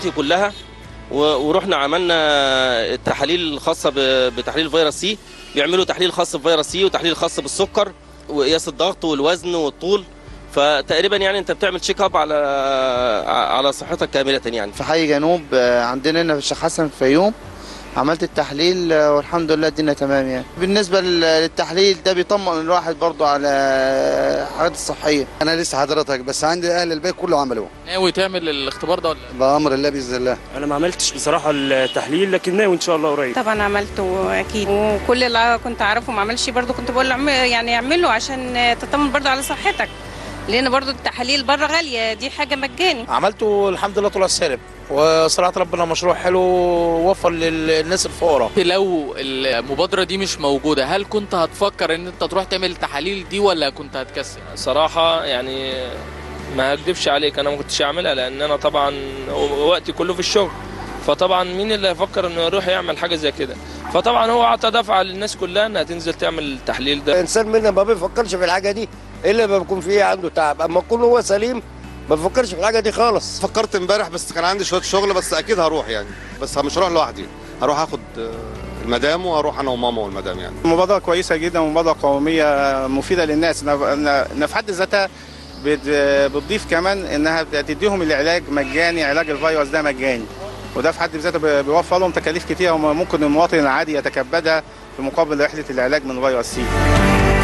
دلوقتي كلها و- ورحنا عملنا التحاليل الخاصه ب- بتحليل فيروس سي بيعملوا تحليل خاص بفيروس سي وتحليل خاص بالسكر وقياس الضغط والوزن والطول فتقريبا يعني انت بتعمل تشيك اب على على صحتك كامله يعني في حي جنوب آه، عندنا هنا في الشيخ حسن في الفيوم عملت التحليل آه، والحمد لله الدنيا تمام يعني بالنسبة لل- للتحليل ده بيطمن الواحد برضو على الحاجات الصحية انا لسه حضرتك بس عندي اهل البيت كله عملوه ناوي تعمل الاختبار ده ولا لا؟ بامر الله باذن الله انا ما عملتش بصراحه التحليل لكن ناوي ان شاء الله قريب طبعا عملته اكيد وكل اللي كنت اعرفه ما عملش برضه كنت بقول له اعمل- يعني اعمله عشان تطمن برضه على صحتك لان برضه التحاليل بره غاليه دي حاجه مجاني عملته الحمد لله طلع سالب وصراحة ربنا مشروع حلو ووفر للناس الفقراء لو المبادره دي مش موجوده هل كنت هتفكر ان انت تروح تعمل التحاليل دي ولا كنت هتكسل صراحه يعني ما هكدبش عليك انا ما كنتش اعملها لان انا طبعا وقتي كله في الشغل فطبعا مين اللي هيفكر انه يروح يعمل حاجه زي كده فطبعا هو اعطى دفعه للناس كلها انها تنزل تعمل التحليل ده الانسان منا ما بيفكرش في الحاجه دي الا لما بيكون فيه عنده تعب اما يكون هو سليم ما بيفكرش في الحاجه دي خالص فكرت امبارح بس كان عندي شويه شغل بس اكيد هروح يعني بس مش هروح لوحدي هروح اخد آه، المدام وهروح انا وماما والمدام يعني مبادرة كويسة جدا ومبادرة قومية مفيدة للناس إنها- إنها إنها في حد ذاتها بت- بتضيف كمان إنها تديهم العلاج مجاني علاج الفيروس ده مجاني وده في حد ذاته بي- بيوفر لهم تكاليف كتيرة وممكن المواطن العادي يتكبدها في مقابل رحلة العلاج من فيروس سي